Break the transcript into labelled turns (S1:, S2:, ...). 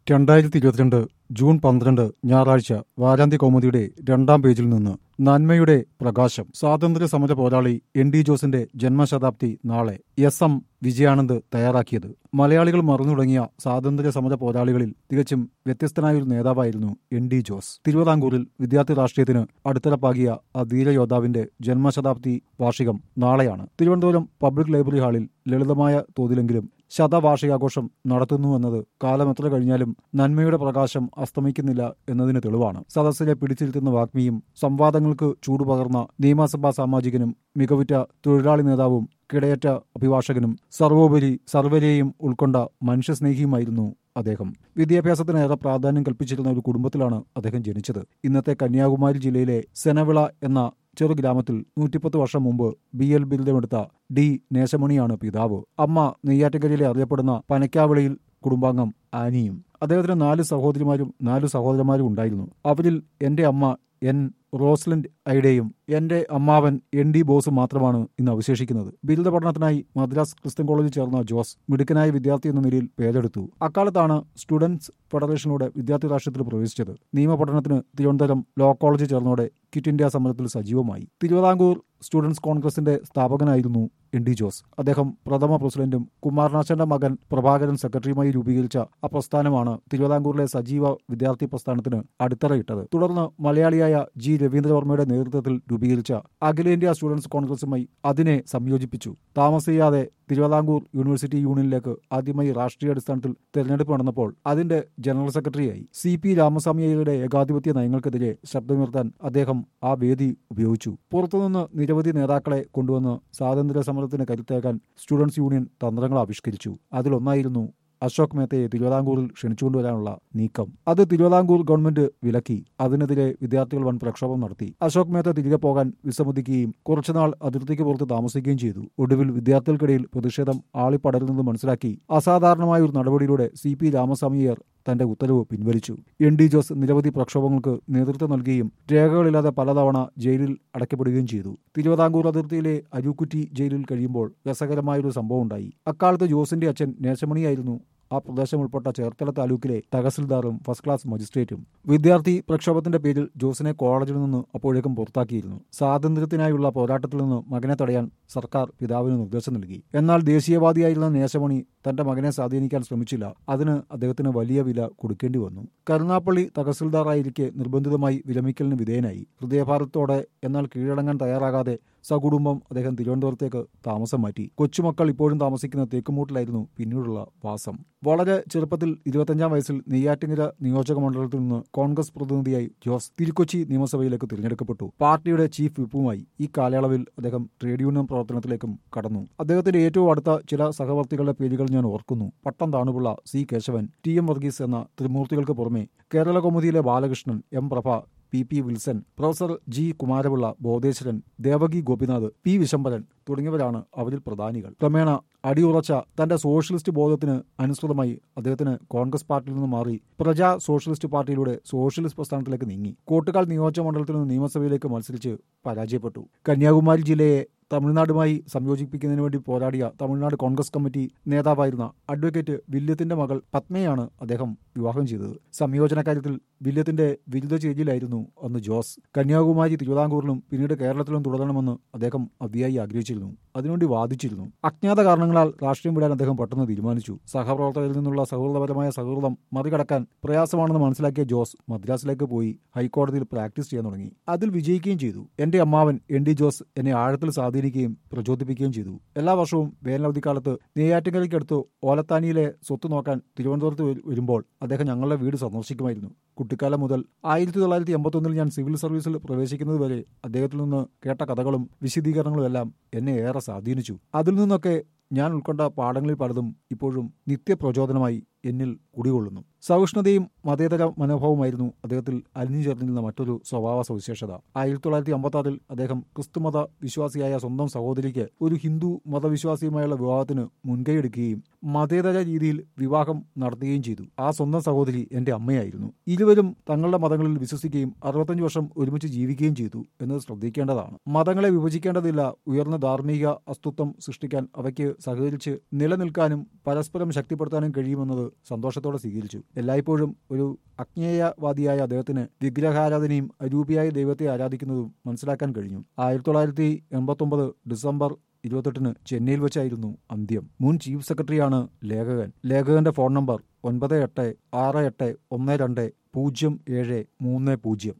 S1: രണ്ടായിരത്തി ഇരുപത്തിരണ്ട് ജൂൺ പന്ത്രണ്ട് ഞായറാഴ്ച വാരാന്ത്യ കൗമുദിയുടെ രണ്ടാം പേജിൽ നിന്ന് നന്മയുടെ പ്രകാശം സ്വാതന്ത്ര്യ സമര പോരാളി എൻ ഡി ജോസിന്റെ ജന്മശതാബ്ദി നാളെ എസ് എം വിജയാനന്ദ് തയ്യാറാക്കിയത് മലയാളികൾ മറന്നു തുടങ്ങിയ സ്വാതന്ത്ര്യ സമര പോരാളികളിൽ തികച്ചും വ്യത്യസ്തനായ ഒരു നേതാവായിരുന്നു എൻ ഡി ജോസ് തിരുവിതാംകൂറിൽ വിദ്യാർത്ഥി രാഷ്ട്രീയത്തിന് അടിത്തറപ്പാകിയ ആ ധീരയോദ്ധാവിന്റെ ജന്മശതാബ്ദി വാർഷികം നാളെയാണ് തിരുവനന്തപുരം പബ്ലിക് ലൈബ്രറി ഹാളിൽ ലളിതമായ തോതിലെങ്കിലും ശതവാർഷികാഘോഷം നടത്തുന്നുവെന്നത് കാലം എത്ര കഴിഞ്ഞാലും നന്മയുടെ പ്രകാശം അസ്തമിക്കുന്നില്ല എന്നതിന് തെളിവാണ് സദസ്സിലെ പിടിച്ചിരുത്തുന്ന വാഗ്മിയും സംവാദങ്ങൾക്ക് ചൂടുപകർന്ന നിയമസഭാ സാമാജികനും മികവുറ്റ തൊഴിലാളി നേതാവും കിടയറ്റ അഭിഭാഷകനും സർവോപരി സർവരെയും ഉൾക്കൊണ്ട മനുഷ്യസ്നേഹിയുമായിരുന്നു അദ്ദേഹം വിദ്യാഭ്യാസത്തിന് ഏറെ പ്രാധാന്യം കൽപ്പിച്ചിരുന്ന ഒരു കുടുംബത്തിലാണ് അദ്ദേഹം ജനിച്ചത് ഇന്നത്തെ കന്യാകുമാരി ജില്ലയിലെ സെനവിള എന്ന ചെറു ഗ്രാമത്തിൽ നൂറ്റിപ്പത്ത് വർഷം മുമ്പ് ബി എൽ ബിരുദമെടുത്ത ഡി നേശമണിയാണ് പിതാവ് അമ്മ നെയ്യാറ്റക്കരയിലെ അറിയപ്പെടുന്ന പനക്കാവിളയിൽ കുടുംബാംഗം ആനിയും അദ്ദേഹത്തിന് നാല് സഹോദരിമാരും നാല് സഹോദരന്മാരും ഉണ്ടായിരുന്നു അവരിൽ എന്റെ അമ്മ എൻ റോസ്ലൻഡ് ഐഡയും എന്റെ അമ്മാവൻ എൻ ഡി ബോസും മാത്രമാണ് ഇന്ന് അവശേഷിക്കുന്നത് ബിരുദ പഠനത്തിനായി മദ്രാസ് ക്രിസ്ത്യൻ കോളേജിൽ ചേർന്ന ജോസ് മിടുക്കനായ വിദ്യാർത്ഥി എന്ന നിലയിൽ പേരെടുത്തു അക്കാലത്താണ് സ്റ്റുഡൻസ് ഫെഡറേഷനിലൂടെ വിദ്യാർത്ഥി രാഷ്ട്രീയത്തിൽ പ്രവേശിച്ചത് നിയമപഠനത്തിന് തിരുവനന്തപുരം ലോ കോളേജിൽ ചേർന്നോടെ ക്വിറ്റ് ഇന്ത്യ സമരത്തിൽ സജീവമായി തിരുവിതാംകൂർ സ്റ്റുഡൻസ് കോൺഗ്രസിന്റെ സ്ഥാപകനായിരുന്നു എൻ ഡി ജോസ് അദ്ദേഹം പ്രഥമ പ്രസിഡന്റും കുമാരനാശന്റെ മകൻ പ്രഭാകരൻ സെക്രട്ടറിയുമായി രൂപീകരിച്ച ആ പ്രസ്ഥാനമാണ് തിരുവിതാംകൂറിലെ സജീവ വിദ്യാർത്ഥി പ്രസ്ഥാനത്തിന് അടിത്തറയിട്ടത് തുടർന്ന് മലയാളിയായ ജി രവീന്ദ്രവർമ്മയുടെ നേതൃത്വത്തിൽ രൂപീകരിച്ച അഖിലേന്ത്യാ സ്റ്റുഡൻസ് കോൺഗ്രസുമായി അതിനെ സംയോജിപ്പിച്ചു താമസിയാതെ തിരുവിതാംകൂർ യൂണിവേഴ്സിറ്റി യൂണിയനിലേക്ക് ആദ്യമായി രാഷ്ട്രീയ അടിസ്ഥാനത്തിൽ തെരഞ്ഞെടുപ്പ് നടന്നപ്പോൾ അതിന്റെ ജനറൽ സെക്രട്ടറിയായി സി പി രാമസ്വാമിയുടെ ഏകാധിപത്യ നയങ്ങൾക്കെതിരെ ശബ്ദമുയർത്താൻ അദ്ദേഹം ആ വേദി ഉപയോഗിച്ചു പുറത്തുനിന്ന് നിരവധി നേതാക്കളെ കൊണ്ടുവന്ന് സ്വാതന്ത്ര്യ സമരത്തിന് കരുത്തേക്കാൻ സ്റ്റുഡൻസ് യൂണിയൻ തന്ത്രങ്ങൾ ആവിഷ്കരിച്ചു അതിലൊന്നായിരുന്നു അശോക് മേത്തയെ തിരുവിതാംകൂറിൽ ക്ഷണിച്ചുകൊണ്ടുവരാനുള്ള നീക്കം അത് തിരുവിതാംകൂർ ഗവൺമെന്റ് വിലക്കി അതിനെതിരെ വിദ്യാർത്ഥികൾ വൻ പ്രക്ഷോഭം നടത്തി അശോക് മേത്ത തിരികെ പോകാൻ വിസമ്മതിക്കുകയും കുറച്ചുനാൾ അതിർത്തിക്ക് പുറത്ത് താമസിക്കുകയും ചെയ്തു ഒടുവിൽ വിദ്യാർത്ഥികൾക്കിടയിൽ പ്രതിഷേധം ആളിപ്പടരുന്നത് മനസ്സിലാക്കി അസാധാരണമായ ഒരു നടപടിയിലൂടെ സി പി രാമസ്വാമിയർ തന്റെ ഉത്തരവ് പിൻവലിച്ചു എൻ ഡി ജോസ് നിരവധി പ്രക്ഷോഭങ്ങൾക്ക് നേതൃത്വം നൽകുകയും രേഖകളില്ലാതെ പലതവണ ജയിലിൽ അടയ്ക്കപ്പെടുകയും ചെയ്തു തിരുവിതാംകൂർ അതിർത്തിയിലെ അരുക്കുറ്റി ജയിലിൽ കഴിയുമ്പോൾ രസകരമായൊരു സംഭവം ഉണ്ടായി അക്കാലത്ത് ജോസിന്റെ അച്ഛൻ നേശമണിയായിരുന്നു ആ പ്രദേശം ഉൾപ്പെട്ട ചേർത്തല താലൂക്കിലെ തഹസിൽദാറും ഫസ്റ്റ് ക്ലാസ് മജിസ്ട്രേറ്റും വിദ്യാർത്ഥി പ്രക്ഷോഭത്തിന്റെ പേരിൽ ജോസിനെ കോളേജിൽ നിന്ന് അപ്പോഴേക്കും പുറത്താക്കിയിരുന്നു സ്വാതന്ത്ര്യത്തിനായുള്ള പോരാട്ടത്തിൽ നിന്ന് മകനെ തടയാൻ സർക്കാർ പിതാവിന് നിർദ്ദേശം നൽകി എന്നാൽ ദേശീയവാദിയായിരുന്ന നേശമണി തന്റെ മകനെ സ്വാധീനിക്കാൻ ശ്രമിച്ചില്ല അതിന് അദ്ദേഹത്തിന് വലിയ വില കൊടുക്കേണ്ടി വന്നു കരുനാപ്പള്ളി തഹസിൽദാറായിരിക്കെ നിർബന്ധിതമായി വിരമിക്കലിന് വിധേയനായി ഹൃദയഭാരത്തോടെ എന്നാൽ കീഴടങ്ങാൻ തയ്യാറാകാതെ സകുടുംബം അദ്ദേഹം തിരുവനന്തപുരത്തേക്ക് താമസം മാറ്റി കൊച്ചുമക്കൾ ഇപ്പോഴും താമസിക്കുന്ന തേക്കുമൂട്ടിലായിരുന്നു പിന്നീടുള്ള വാസം വളരെ ചെറുപ്പത്തിൽ ഇരുപത്തഞ്ചാം വയസ്സിൽ നെയ്യാറ്റിങ്ങര നിയോജക മണ്ഡലത്തിൽ നിന്ന് കോൺഗ്രസ് പ്രതിനിധിയായി ജോസ് തിരുക്കൊച്ചി നിയമസഭയിലേക്ക് തിരഞ്ഞെടുക്കപ്പെട്ടു പാർട്ടിയുടെ ചീഫ് വിപ്പുമായി ഈ കാലയളവിൽ അദ്ദേഹം ട്രേഡ് യൂണിയൻ പ്രവർത്തനത്തിലേക്കും കടന്നു അദ്ദേഹത്തിന്റെ ഏറ്റവും അടുത്ത ചില സഹവർത്തികളുടെ പേരുകൾ ഞാൻ ഓർക്കുന്നു Pattom Thanupillai C Kesavan T M Varghese എന്ന ത്രിമൂർത്തികൾക്ക് പുറമെ Kerala Kaumudi Balakrishnan M Prabha P P Wilson professor G Kumarapillai Bodheswaran Devaki Gopinath P Vishambaran തുടങ്ങിയവരാണ് അവരിൽ പ്രധാനികൾ ക്രമേണ അടിയുറച്ച തന്റെ സോഷ്യലിസ്റ്റ് ബോധത്തിന് അനുസൃതമായി അദ്ദേഹത്തിന് കോൺഗ്രസ് പാർട്ടിയിൽ നിന്ന് മാറി പ്രജാ സോഷ്യലിസ്റ്റ് പാർട്ടിയിലൂടെ സോഷ്യലിസ്റ്റ് പ്രസ്ഥാനത്തിലേക്ക് നീങ്ങി കോട്ടുകാൽ നിയോജക മണ്ഡലത്തിൽ നിന്ന് നിയമസഭയിലേക്ക് മത്സരിച്ച് പരാജയപ്പെട്ടു കന്യാകുമാരി ജില്ലയെ തമിഴ്നാടുമായി സംയോജിപ്പിക്കുന്നതിന് വേണ്ടി പോരാടിയ തമിഴ്നാട് കോൺഗ്രസ് കമ്മിറ്റി നേതാവായിരുന്ന അഡ്വക്കേറ്റ് വില്യത്തിന്റെ മകൾ പത്മയാണ് അദ്ദേഹം വിവാഹം ചെയ്തത് സംയോജന കാര്യത്തിൽ വില്യത്തിന്റെ വിരുദ്ധ ചേരിയിലായിരുന്നു അന്ന് ജോസ് കന്യാകുമാരി തിരുവിതാംകൂറിലും പിന്നീട് കേരളത്തിലും തുടരണമെന്ന് അദ്ദേഹം അതിയായി ആഗ്രഹിച്ചിരുന്നു അതിനുവേണ്ടി വാദിച്ചിരുന്നു അജ്ഞാത കാരണങ്ങളാൽ രാഷ്ട്രീയം വിടാൻ അദ്ദേഹം പെട്ടെന്ന് തീരുമാനിച്ചു സഹപ്രവർത്തകരിൽ നിന്നുള്ള സൗഹൃദപരമായ സൗഹൃദം മറികടക്കാൻ പ്രയാസമാണെന്ന് മനസ്സിലാക്കിയ ജോസ് മദ്രാസിലേക്ക് പോയി ഹൈക്കോടതിയിൽ പ്രാക്ടീസ് ചെയ്യാൻ തുടങ്ങി അതിൽ വിജയിക്കുകയും ചെയ്തു എന്റെ അമ്മാവൻ എൻ ഡി ജോസ് എന്നെ ആഴത്തിൽ സ്വാധീനിക്കുകയും പ്രചോദിപ്പിക്കുകയും ചെയ്തു എല്ലാ വർഷവും വേനലവധിക്കാലത്ത് നെയ്യാറ്റിൻകരയ്ക്കടുത്ത് ഓലത്താനിയിലെ സ്വത്ത് നോക്കാൻ തിരുവനന്തപുരത്ത് വരുമ്പോൾ അദ്ദേഹം ഞങ്ങളുടെ വീട് സന്ദർശിക്കുമായിരുന്നു കുട്ടിക്കാലം മുതൽ ആയിരത്തി തൊള്ളായിരത്തി എൺപത്തൊന്നിൽ ഞാൻ സിവിൽ സർവീസിൽ പ്രവേശിക്കുന്നത് വരെ അദ്ദേഹത്തിൽ നിന്ന് കേട്ട കഥകളും വിശദീകരണങ്ങളും എല്ലാം എന്നെ ഏറെ സ്വാധീനിച്ചു അതിൽ നിന്നൊക്കെ ഞാൻ ഉൾക്കൊണ്ട പാഠങ്ങളിൽ പലതും ഇപ്പോഴും നിത്യപ്രചോദനമായി എന്നിൽ കുടികൊള്ളുന്നു സഹിഷ്ണുതയും മതേതര മനോഭാവമായിരുന്നു അദ്ദേഹത്തിൽ അലിഞ്ഞു ചേർന്നിരുന്ന മറ്റൊരു സ്വഭാവ സവിശേഷത ആയിരത്തി തൊള്ളായിരത്തി അമ്പത്തി ആറിൽ അദ്ദേഹം ക്രിസ്തുമത വിശ്വാസിയായ സ്വന്തം സഹോദരിക്ക് ഒരു ഹിന്ദു മതവിശ്വാസിയുമായുള്ള വിവാഹത്തിന് മുൻകൈയെടുക്കുകയും മതേതര രീതിയിൽ വിവാഹം നടത്തുകയും ചെയ്തു ആ സ്വന്തം സഹോദരി എന്റെ അമ്മയായിരുന്നു ഇരുവരും തങ്ങളുടെ മതങ്ങളിൽ വിശ്വസിക്കുകയും അറുപത്തഞ്ച് വർഷം ഒരുമിച്ച് ജീവിക്കുകയും ചെയ്തു എന്നത് ശ്രദ്ധിക്കേണ്ടതാണ് മതങ്ങളെ വിഭജിക്കേണ്ടതില്ല ഉയർന്ന ധാർമ്മിക അസ്തിത്വം സൃഷ്ടിക്കാൻ അവയ്ക്ക് സഹകരിച്ച് നിലനിൽക്കാനും പരസ്പരം ശക്തിപ്പെടുത്താനും കഴിയുമെന്നത് സന്തോഷത്തോടെ സ്വീകരിച്ചു എല്ലായ്പ്പോഴും ഒരു അജ്ഞേയവാദിയായ അദ്ദേഹത്തിന് വിഗ്രഹാരാധനയും അരൂപിയായ ദൈവത്തെ ആരാധിക്കുന്നതും മനസ്സിലാക്കാൻ കഴിഞ്ഞു ആയിരത്തി തൊള്ളായിരത്തി എൺപത്തൊമ്പത് ഡിസംബർ ഇരുപത്തെട്ടിന് ചെന്നൈയിൽ വെച്ചായിരുന്നു അന്ത്യം മുൻ ചീഫ് സെക്രട്ടറിയാണ് ലേഖകൻ ലേഖകന്റെ ഫോൺ നമ്പർ ഒൻപത് എട്ട് ആറ് എട്ട് ഒന്ന് രണ്ട് പൂജ്യം ഏഴ് മൂന്ന് പൂജ്യം